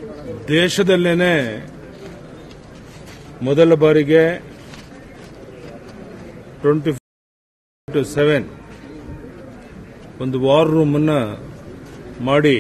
ದೇಶದಲ್ಲೇನೆ ಮೊದಲ ಬಾರಿಗೆ twenty two seven ಒಂದು ವಾರ್ ರೂಮ್ ಅನ್ನ ಮಾಡಿ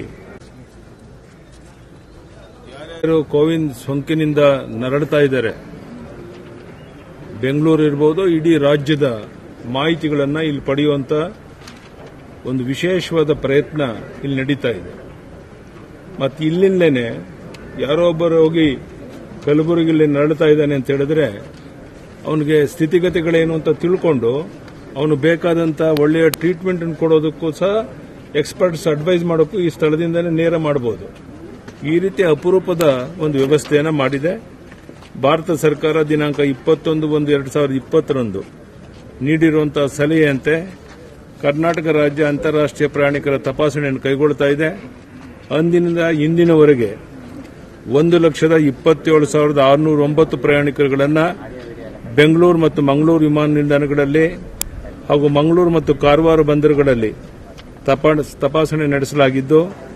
ಯಾರ್ಯಾರು ಕೋವಿಡ್ ಸೋಂಕಿನಿಂದ ನರಳ್ತಾ ಇದ್ದಾರೆ ಬೆಂಗಳೂರು ಇರ್ಬೋದು ಇಡೀ ರಾಜ್ಯದ ಮಾಹಿತಿಗಳನ್ನ ಇಲ್ಲಿ ಪಡೆಯುವಂತ ಒಂದು ವಿಶೇಷವಾದ ಪ್ರಯತ್ನ ಇಲ್ಲಿ ನಡೀತಾ ಇದೆ ಮತ್ತು ಇಲ್ಲಿಂದಲೇ ಯಾರೋ ಒಬ್ಬರು ಹೋಗಿ ಕಲಬುರಗಿಯಲ್ಲಿ ನರಳ್ತಾ ಇದ್ದಾನೆ ಅಂತ ಹೇಳಿದ್ರೆ ಅವನಿಗೆ ಸ್ಥಿತಿಗತಿಗಳೇನು ಅಂತ ತಿಳ್ಕೊಂಡು ಅವನು ಬೇಕಾದಂತ ಒಳ್ಳೆಯ ಟ್ರೀಟ್ಮೆಂಟ್ ಕೊಡೋದಕ್ಕೂ ಸಹ ಎಕ್ಸ್ಪರ್ಟ್ಸ್ ಅಡ್ವೈಸ್ ಮಾಡೋಕ್ಕೂ ಈ ಸ್ಥಳದಿಂದಲೇ ನೇರ ಮಾಡಬಹುದು ಈ ರೀತಿ ಅಪರೂಪದ ಒಂದು ವ್ಯವಸ್ಥೆಯನ್ನು ಮಾಡಿದೆ ಭಾರತ ಸರ್ಕಾರ ದಿನಾಂಕ ಇಪ್ಪತ್ತೊಂದು ಒಂದು ಎರಡು ಸಾವಿರದ ಇಪ್ಪತ್ತರಂದು ನೀಡಿರುವಂತಹ ಸಲಹೆಯಂತೆ ಕರ್ನಾಟಕ ರಾಜ್ಯ ಅಂತಾರಾಷ್ಟೀಯ ಪ್ರಯಾಣಿಕರ ತಪಾಸಣೆಯನ್ನು ಕೈಗೊಳ್ಳುತ್ತಾ ಇದೆ ಅಂದಿನಿಂದ ಇಂದಿನವರೆಗೆ ಒಂದು ಲಕ್ಷದ ಇಪ್ಪತ್ತೇಳು ಸಾವಿರದ ಆರುನೂರ ಒಂಬತ್ತು ಪ್ರಯಾಣಿಕರುಗಳನ್ನು ಬೆಂಗಳೂರು ಮತ್ತು ಮಂಗಳೂರು ವಿಮಾನ ನಿಲ್ದಾಣಗಳಲ್ಲಿ ಹಾಗೂ ಮಂಗಳೂರು ಮತ್ತು ಕಾರವಾರ ಬಂದರುಗಳಲ್ಲಿ ತಪಾಸ್- ತಪಾಸಣೆ ನಡೆಸಲಾಗಿದ್ದು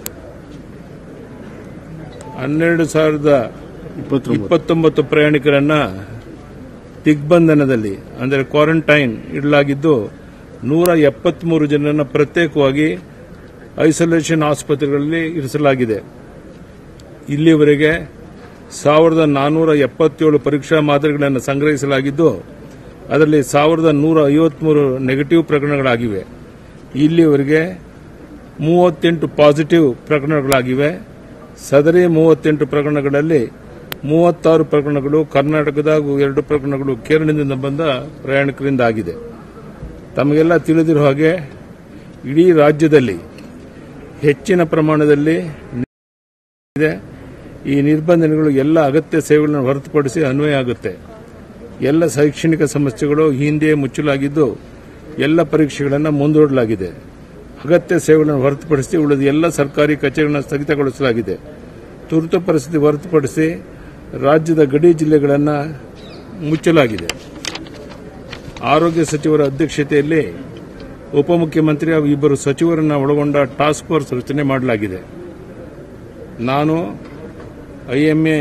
ಹನ್ನೆರಡು ಸಾವಿರದ ಇಪ್ಪತ್ತೊಂಬತ್ತು ಪ್ರಯಾಣಿಕರನ್ನ ದಿಗ್ಬಂಧನದಲ್ಲಿ ಅಂದರೆ ಕ್ವಾರಂಟೈನ್ ಇಡಲಾಗಿದ್ದು ನೂರ ಎಪ್ಪತ್ಮೂರು ಜನರನ್ನ ಪ್ರತ್ಯೇಕವಾಗಿ ಐಸೋಲೇಷನ್ ಆಸ್ಪತ್ರೆಗಳಲ್ಲಿ ಇರಿಸಲಾಗಿದೆ ಇಲ್ಲಿಯವರೆಗೆ ಸಾವಿರದ ನಾನ್ನೂರ ಎಪ್ಪತ್ತೇಳು ಪರೀಕ್ಷಾ ಮಾದರಿಗಳನ್ನು ಸಂಗ್ರಹಿಸಲಾಗಿದ್ದು ಅದರಲ್ಲಿ ಸಾವಿರದ ನೂರ ಐವತ್ಮೂರು ನೆಗೆಟಿವ್ ಪ್ರಕರಣಗಳಾಗಿವೆ ಇಲ್ಲಿಯವರೆಗೆ ಮೂವತ್ತೆಂಟು ಪಾಸಿಟಿವ್ ಪ್ರಕರಣಗಳಾಗಿವೆ ಸದರಿ ಮೂವತ್ತೆಂಟು ಪ್ರಕರಣಗಳಲ್ಲಿ ಮೂವತ್ತಾರು ಪ್ರಕರಣಗಳು ಕರ್ನಾಟಕದ ಹಾಗೂ ಎರಡು ಪ್ರಕರಣಗಳು ಕೇರಳದಿಂದ ಬಂದ ಪ್ರಯಾಣಿಕರಿಂದ ಆಗಿದೆ ತಮಗೆಲ್ಲ ತಿಳಿದಿರುವ ಹಾಗೆ ಇಡೀ ರಾಜ್ಯದಲ್ಲಿ ಹೆಚ್ಚಿನ ಪ್ರಮಾಣದಲ್ಲಿ ಇದೆ ಈ ನಿರ್ಬಂಧನೆಗಳು ಎಲ್ಲ ಅಗತ್ಯ ಸೇವೆಗಳನ್ನು ಹೊರತುಪಡಿಸಿ ಅನ್ವಯ ಆಗುತ್ತೆ ಎಲ್ಲ ಶೈಕ್ಷಣಿಕ ಸಂಸ್ಥೆಗಳು ಈ ಹಿಂದೆ ಮುಚ್ಚಲಾಗಿದ್ದು ಎಲ್ಲ ಪರೀಕ್ಷೆಗಳನ್ನು ಮುಂದೂಡಲಾಗಿದೆ ಅಗತ್ಯ ಸೇವೆಗಳನ್ನು ಹೊರತುಪಡಿಸಿ ಉಳಿದ ಎಲ್ಲ ಸರ್ಕಾರಿ ಕಚೇರಿಗಳನ್ನು ಸ್ಥಗಿತಗೊಳಿಸಲಾಗಿದೆ ತುರ್ತು ಪರಿಸ್ಥಿತಿ ಹೊರತುಪಡಿಸಿ ರಾಜ್ಯದ ಗಡಿ ಜಿಲ್ಲೆಗಳನ್ನು ಮುಚ್ಚಲಾಗಿದೆ ಆರೋಗ್ಯ ಸಚಿವರ ಅಧ್ಯಕ್ಷತೆಯಲ್ಲಿ ಉಪಮುಖ್ಯಮಂತ್ರಿ ಹಾಗೂ ಇಬ್ಬರು ಸಚಿವರನ್ನ ಒಳಗೊಂಡ ಟಾಸ್ಕ್ ಫೋರ್ಸ್ ರಚನೆ ಮಾಡಲಾಗಿದೆ ನಾನು ಐಎಂಎ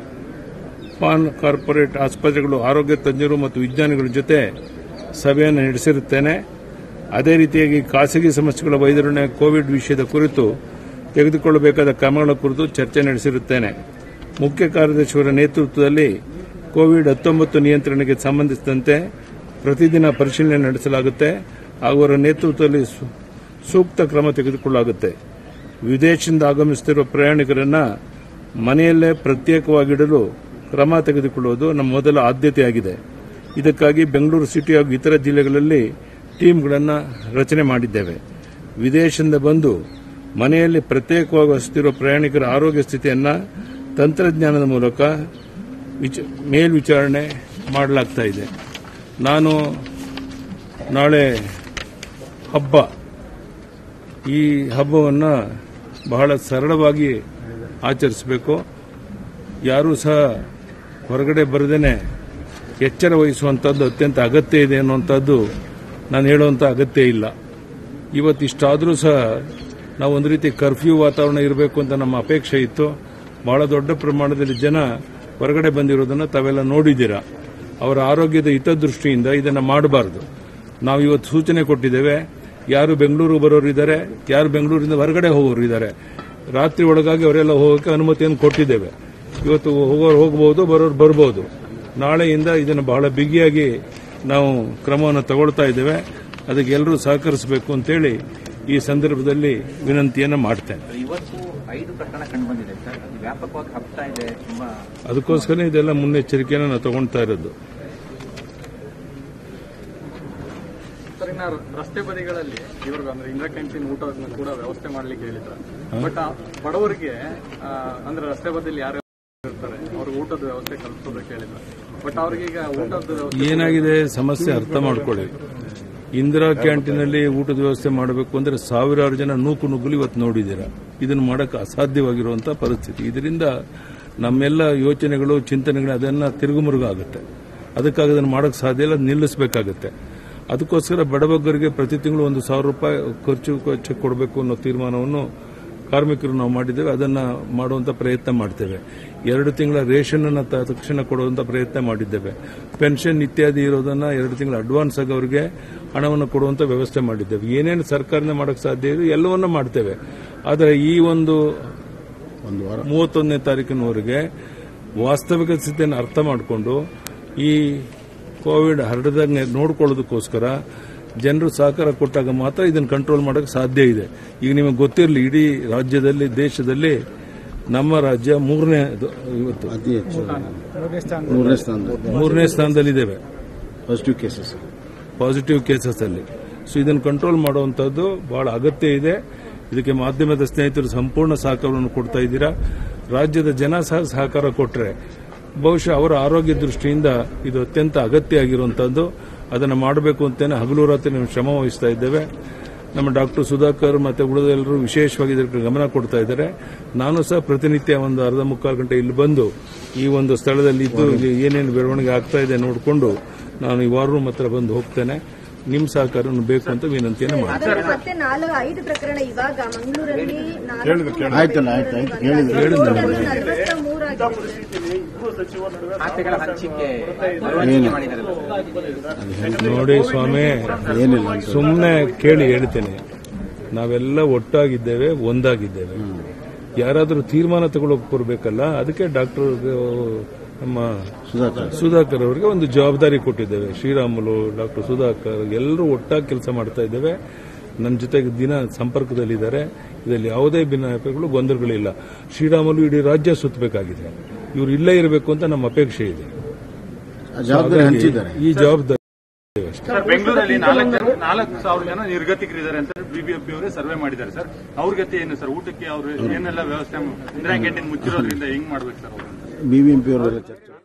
ಪಾನ್ ಕಾರ್ಪೊರೇಟ್ ಆಸ್ಪತ್ರೆಗಳು ಆರೋಗ್ಯ ತಜ್ಞರು ಮತ್ತು ವಿಜ್ಞಾನಿಗಳ ಜೊತೆ ಸಭೆಯನ್ನು ನಡೆಸಿರುತ್ತೇನೆ ಅದೇ ರೀತಿಯಾಗಿ ಖಾಸಗಿ ಸಂಸ್ಥೆಗಳ ವೈದ್ಯರನ್ನೇ ಕೋವಿಡ್ ವಿಷಯದ ಕುರಿತು ತೆಗೆದುಕೊಳ್ಳಬೇಕಾದ ಕ್ರಮಗಳ ಕುರಿತು ಚರ್ಚೆ ನಡೆಸಿರುತ್ತೇನೆ ಮುಖ್ಯ ಕಾರ್ಯದರ್ಶಿಯವರ ನೇತೃತ್ವದಲ್ಲಿ ಕೋವಿಡ್ ಹತ್ತೊಂಬತ್ತು ನಿಯಂತ್ರಣಕ್ಕೆ ಸಂಬಂಧಿಸಿದಂತೆ ಪ್ರತಿದಿನ ಪರಿಶೀಲನೆ ನಡೆಸಲಾಗುತ್ತೆ ಹಾಗೂ ಅವರ ನೇತೃತ್ವದಲ್ಲಿ ಸು- ಸೂಕ್ತ ಕ್ರಮ ತೆಗೆದುಕೊಳ್ಳಲಾಗುತ್ತೆ ವಿದೇಶದಿಂದ ಆಗಮಿಸುತ್ತಿರುವ ಪ್ರಯಾಣಿಕರನ್ನ ಮನೆಯಲ್ಲೇ ಪ್ರತ್ಯೇಕವಾಗಿಡಲು ಕ್ರಮ ತೆಗೆದುಕೊಳ್ಳುವುದು ನಮ್ಮ ಮೊದಲ ಆದ್ಯತೆಯಾಗಿದೆ ಇದಕ್ಕಾಗಿ ಬೆಂಗಳೂರು ಸಿಟಿ ಹಾಗೂ ಇತರ ಜಿಲ್ಲೆಗಳಲ್ಲಿ ಟೀಮ್ಗಳನ್ನು ರಚನೆ ಮಾಡಿದ್ದೇವೆ ವಿದೇಶದಿಂದ ಬಂದು ಮನೆಯಲ್ಲಿ ಪ್ರತ್ಯೇಕವಾಗಿ ವಸಿತಿರುವ ಪ್ರಯಾಣಿಕರ ಆರೋಗ್ಯ ಸ್ಥಿತಿಯನ್ನು ತಂತ್ರಜ್ಞಾನದ ಮೂಲಕ ವಿಚ- ಮೇಲ್ವಿಚಾರಣೆ ಮಾಡಲಾಗ್ತಾ ಇದೆ ನಾನು ನಾಳೆ ಹಬ್ಬ ಈ ಹಬ್ಬವನ್ನು ಬಹಳ ಸರಳವಾಗಿ ಆಚರಿಸಬೇಕು ಯಾರೂ ಸಹ ಹೊರಗಡೆ ಬರದೇನೆ ಎಚ್ಚರ ವಹಿಸುವಂಥದ್ದು ಅತ್ಯಂತ ಅಗತ್ಯ ಇದೆ ಅನ್ನುವಂಥದ್ದು ನಾನು ಹೇಳುವಂಥ ಅಗತ್ಯ ಇಲ್ಲ ಇವತ್ತಿಷ್ಟಾದರೂ ಸಹ ನಾವು ಒಂದು ರೀತಿ ಕರ್ಫ್ಯೂ ವಾತಾವರಣ ಇರಬೇಕು ಅಂತ ನಮ್ಮ ಅಪೇಕ್ಷೆ ಇತ್ತು ಬಹಳ ದೊಡ್ಡ ಪ್ರಮಾಣದಲ್ಲಿ ಜನ ಹೊರಗಡೆ ಬಂದಿರೋದನ್ನು ತಾವೆಲ್ಲ ನೋಡಿದ್ದೀರಾ ಅವರ ಆರೋಗ್ಯದ ಹಿತದೃಷ್ಟಿಯಿಂದ ಇದನ್ನು ಮಾಡಬಾರದು ನಾವು ಇವತ್ತು ಸೂಚನೆ ಕೊಟ್ಟಿದ್ದೇವೆ ಯಾರು ಬೆಂಗಳೂರಿಗೆ ಬರೋರು ಇದ್ದಾರೆ ಯಾರು ಬೆಂಗಳೂರಿಂದ ಹೊರಗಡೆ ಹೋಗೋರು ಇದ್ದಾರೆ ರಾತ್ರಿ ಒಳಗಾಗಿ ಅವರೆಲ್ಲ ಹೋಗೋಕೆ ಅನುಮತಿಯನ್ನು ಕೊಟ್ಟಿದ್ದೇವೆ ಇವತ್ತು ಹೋಗೋರು ಹೋಗಬಹುದು ಬರೋರು ಬರ್ಬೋದು ನಾಳೆಯಿಂದ ಇದನ್ನು ಬಹಳ ಬಿಗಿಯಾಗಿ ನಾವು ಕ್ರಮವನ್ನು ತಗೊಳ್ತಾ ಇದ್ದೇವೆ ಅದಕ್ಕೆ ಎಲ್ಲರೂ ಸಹಕರಿಸಬೇಕು ಅಂತೇಳಿ ಈ ಸಂದರ್ಭದಲ್ಲಿ ವಿನಂತಿಯನ್ನು ಮಾಡ್ತೇನೆ ಇವತ್ತು ಐದು ಪ್ರಕರಣ ಕಂಡು ಬಂದಿದೆ ಸರ್ ಅದು ವ್ಯಾಪಕವಾಗಿ ಹಬ್ತಾ ಇದೆ ತುಂಬಾ ಅದಕ್ಕೋಸ್ಕರ ಇದೆಲ್ಲ ಮುನ್ನೆಚ್ಚರಿಕೆಯನ್ನು ನಾವು ತಗೊಳ್ತಾ ಇರೋದು ಸರ್ ಇನ್ನ ರಸ್ತೆ ಬದಿಗಳಲ್ಲಿ ಇವ್ರಿಗೆ ಅಂದ್ರೆ ಇಂದಿರಾ ಕ್ಯಾಂಟೀನ್ ಊಟವನ್ನು ಕೂಡ ವ್ಯವಸ್ಥೆ ಮಾಡ್ಲಿಕ್ಕೆ ಹೇಳಿದ್ರು ಬಟ್ ಆ ಬಡವರಿಗೆ ಆ, ಅಂದ್ರೆ ರಸ್ತೆ ಬದಿಯಲ್ಲಿ ಯಾರು ಇರ್ತಾರೆ ಅವ್ರಿಗೆ ಊಟದ ವ್ಯವಸ್ಥೆ ಕಲ್ಪಿಸೋದಕ್ಕೆ ಹೇಳಿದ್ರು ಬಟ್ ಅವ್ರಿಗೆ ಈಗ ಊಟದ ವ್ಯವಸ್ಥೆ ಏನಾಗಿದೆ ಸಮಸ್ಯೆ ಅರ್ಥ ಮಾಡ್ಕೊಳ್ಳಿ ಇಂದಿರಾ ಕ್ಯಾಂಟೀನಲ್ಲಿ ಊಟದ ವ್ಯವಸ್ಥೆ ಮಾಡಬೇಕು ಅಂದ್ರೆ ಸಾವಿರಾರು ಜನ ನೂಕು ನುಗ್ಗಲು ಇವತ್ತು ನೋಡಿದ್ದೀರಾ ಇದನ್ನು ಮಾಡಕ್ಕೆ ಅಸಾಧ್ಯವಾಗಿರುವಂತಹ ಪರಿಸ್ಥಿತಿ ಇದರಿಂದ ನಮ್ಮೆಲ್ಲ ಯೋಚನೆಗಳು ಚಿಂತನೆಗಳು ಅದನ್ನ ತಿರುಗುಮುರುಗು ಆಗುತ್ತೆ ಅದಕ್ಕಾಗಿ ಅದನ್ನು ಮಾಡಕ್ಕೆ ಸಾಧ್ಯ ಇಲ್ಲ ನಿಲ್ಲಿಸಬೇಕಾಗುತ್ತೆ ಅದಕ್ಕೋಸ್ಕರ ಬಡಬಗ್ಗರಿಗೆ ಪ್ರತಿ ತಿಂಗಳು ಒಂದು ಸಾವಿರ ರೂಪಾಯಿ ಖರ್ಚು ಚೆಕ್ ಕೊಡಬೇಕು ಅನ್ನೋ ತೀರ್ಮಾನವನ್ನು ಕಾರ್ಮಿಕರು ನಾವು ಮಾಡಿದ್ದೇವೆ ಅದನ್ನ ಮಾಡುವಂತ ಪ್ರಯತ್ನ ಮಾಡ್ತೇವೆ ಎರಡು ತಿಂಗಳ ರೇಷನ್ ಅನ್ನ ತ- ತಕ್ಷಣ ಕೊಡುವಂತ ಪ್ರಯತ್ನ ಮಾಡಿದ್ದೇವೆ ಪೆನ್ಷನ್ ಇತ್ಯಾದಿ ಇರೋದನ್ನ ಎರಡು ತಿಂಗಳ ಅಡ್ವಾನ್ಸ್ ಆಗಿ ಅವರಿಗೆ ಹಣವನ್ನು ಕೊಡುವಂತ ವ್ಯವಸ್ಥೆ ಮಾಡಿದ್ದೇವೆ ಏನೇನು ಸರ್ಕಾರನೇ ಮಾಡಕ್ ಸಾಧ್ಯ ಇದೆ ಎಲ್ಲವನ್ನ ಮಾಡ್ತೇವೆ ಆದರೆ ಈ ಒಂದು ಒಂದು ವಾರ ಮೂವತ್ತೊಂದನೇ ತಾರೀಕಿನವರೆಗೆ ವಾಸ್ತವಿಕ ಸ್ಥಿತಿಯನ್ನು ಅರ್ಥ ಮಾಡಿಕೊಂಡು ಈ ಕೋವಿಡ್ ಹರಡದಂಗೆ ನೋಡ್ಕೊಳ್ಳೋದಕ್ಕೋಸ್ಕರ ಜನರು ಸಹಕಾರ ಕೊಟ್ಟಾಗ ಮಾತ್ರ ಇದನ್ನು ಕಂಟ್ರೋಲ್ ಮಾಡೋಕ್ಕೆ ಸಾಧ್ಯ ಇದೆ ಈಗ ನಿಮಗೆ ಗೊತ್ತಿರಲಿ ಇಡೀ ರಾಜ್ಯದಲ್ಲಿ ದೇಶದಲ್ಲಿ ನಮ್ಮ ರಾಜ್ಯ ಮೂರನೇ ಇವತ್ತು ಅತಿ ಹೆಚ್ಚು ಮೂರನೇ ಸ್ಥಾನದಲ್ಲಿ ಮೂರನೇ ಸ್ಥಾನದಲ್ಲಿದ್ದೇವೆ ಪಾಸಿಟಿವ್ ಕೇಸಸ್ ಪಾಸಿಟಿವ್ ಕೇಸಸ್ ಅಲ್ಲಿ ಸೊ ಇದನ್ನು ಕಂಟ್ರೋಲ್ ಮಾಡುವಂತದ್ದು ಬಹಳ ಅಗತ್ಯ ಇದೆ ಇದಕ್ಕೆ ಮಾಧ್ಯಮದ ಸ್ನೇಹಿತರು ಸಂಪೂರ್ಣ ಸಹಕಾರವನ್ನು ಕೊಡ್ತಾ ಇದ್ದೀರಾ ರಾಜ್ಯದ ಜನ ಸಹ ಸಹಕಾರ ಕೊಟ್ಟರೆ ಬಹುಶಃ ಅವರ ಆರೋಗ್ಯ ದೃಷ್ಟಿಯಿಂದ ಇದು ಅತ್ಯಂತ ಅಗತ್ಯ ಆಗಿರುವಂತದ್ದು ಅದನ್ನು ಮಾಡಬೇಕು ಅಂತಲೇ ಹಗಲು ರಾತ್ರಿ ನಾವು ಶ್ರಮ ವಹಿಸ್ತಾ ಇದ್ದೇವೆ ನಮ್ಮ ಡಾಕ್ಟರ್ ಸುಧಾಕರ್ ಮತ್ತೆ ಉಳಿದೆಲ್ಲರೂ ವಿಶೇಷವಾಗಿ ಇದಕ್ಕೆ ಗಮನ ಕೊಡ್ತಾ ಇದ್ದಾರೆ ನಾನು ಸಹ ಪ್ರತಿನಿತ್ಯ ಒಂದು ಅರ್ಧ ಮುಕ್ಕಾಲು ಗಂಟೆ ಇಲ್ಲಿ ಬಂದು ಈ ಒಂದು ಸ್ಥಳದಲ್ಲಿ ಇದ್ದು ಇಲ್ಲಿ ಏನೇನು ಬೆಳವಣಿಗೆ ಆಗ್ತಾ ಇದೆ ನೋಡಿಕೊಂಡು ನಾನು ಈ ವಾರ ರೂಮ್ ಹತ್ರ ಬಂದು ಹೋಗ್ತೇನೆ ನಿಮ್ಮ ಸಹಕಾರವನ್ನು ಬೇಕು ಅಂತ ವಿನಂತಿಯನ್ನು ಮಾಡ್ತೇನೆ ಆದರೆ ಮತ್ತೆ ನಾಲ್ಕು ಐದು ಪ್ರಕರಣ ಇವಾಗ ಮಂಗಳೂರಲ್ಲಿ ನಾಲ್ಕು ಆಯ್ತಲ್ಲ ಆಯ್ತು ಆಯ್ತು ಹೇಳಿದ್ರು ನಲವತ್ತ ಮೂರಾಗಿದೆ ಖಾತೆಗಳ ಹಂಚಿಕೆ ಬರವಣಿಗೆ ಮಾಡಿದ್ದಾರೆ ನೋಡಿ ಸ್ವಾಮಿ ಏನಿಲ್ಲ ಅಂತ ಸುಮ್ಮನೆ ಕೇಳಿ ಹೇಳ್ತೇನೆ ನಾವೆಲ್ಲ ಒಟ್ಟಾಗಿದ್ದೇವೆ ಒಂದಾಗಿದ್ದೇವೆ ಯಾರಾದರೂ ತೀರ್ಮಾನ ತಗೊಳ್ಳೋಕೆ ಕೊರಬೇಕಲ್ಲ ಅದಕ್ಕೆ ಡಾಕ್ಟರ್ ನಮ್ಮ ಸುಧಾಕರ್ ಸುಧಾಕರ್ ಅವರಿಗೆ ಒಂದು ಜವಾಬ್ದಾರಿ ಕೊಟ್ಟಿದ್ದೇವೆ ಶ್ರೀರಾಮುಲು ಡಾಕ್ಟರ್ ಸುಧಾಕರ್ ಎಲ್ಲರೂ ಒಟ್ಟಾಗಿ ಕೆಲಸ ಮಾಡ್ತಾ ಇದ್ದೇವೆ ನನ್ನ ಜೊತೆಗೆ ದಿನ ಸಂಪರ್ಕದಲ್ಲಿದ್ದಾರೆ ಇದರಲ್ಲಿ ಯಾವುದೇ ಭಿನ್ನಾಭಿಪ್ರಾಯಗಳು ಗೊಂದಲಗಳಿಲ್ಲ ಶ್ರೀರಾಮುಲು ಇಡೀ ರಾಜ್ಯ ಸುತ್ತಬೇಕಾಗಿದೆ ಇವರು ಇಲ್ಲೇ ಇರಬೇಕು ಅಂತ ನಮ್ಮ ಅಪೇಕ್ಷೆ ಇದೆ ಆ ಜವಾಬ್ದಾರಿ ಹಂಚಿದ್ದಾರೆ ಈ ಜವಾಬ್ದಾರಿ ಅಷ್ಟೇ. ಸರ್ ಬೆಂಗಳೂರಲ್ಲಿ ನಾಲ್ಕು ಜನ ನಾಲ್ಕು ಸಾವಿರ ಜನ ನಿರ್ಗತಿಕರಿದ್ದಾರೆ ಅಂತ ಬಿಬಿಎಂಪಿ ಅವರೇ ಸರ್ವೆ ಮಾಡಿದ್ದಾರೆ ಸರ್ ಅವ್ರ ಗತಿ ಏನು ಸರ್ ಊಟಕ್ಕೆ ಅವರು ಏನೆಲ್ಲ ವ್ಯವಸ್ಥೆ ಇಂದಿರಾ ಕ್ಯಾಂಟೀನ್ ಮುಚ್ಚಿರೋದ್ರಿಂದ ಹೆಂಗ್ ಮಾಡ್ಬೇಕು ಸರ್ ಅವರು ಬಿಬಿಎಂಪಿ ಅವರೆಲ್ಲ ಚರ್ಚೆ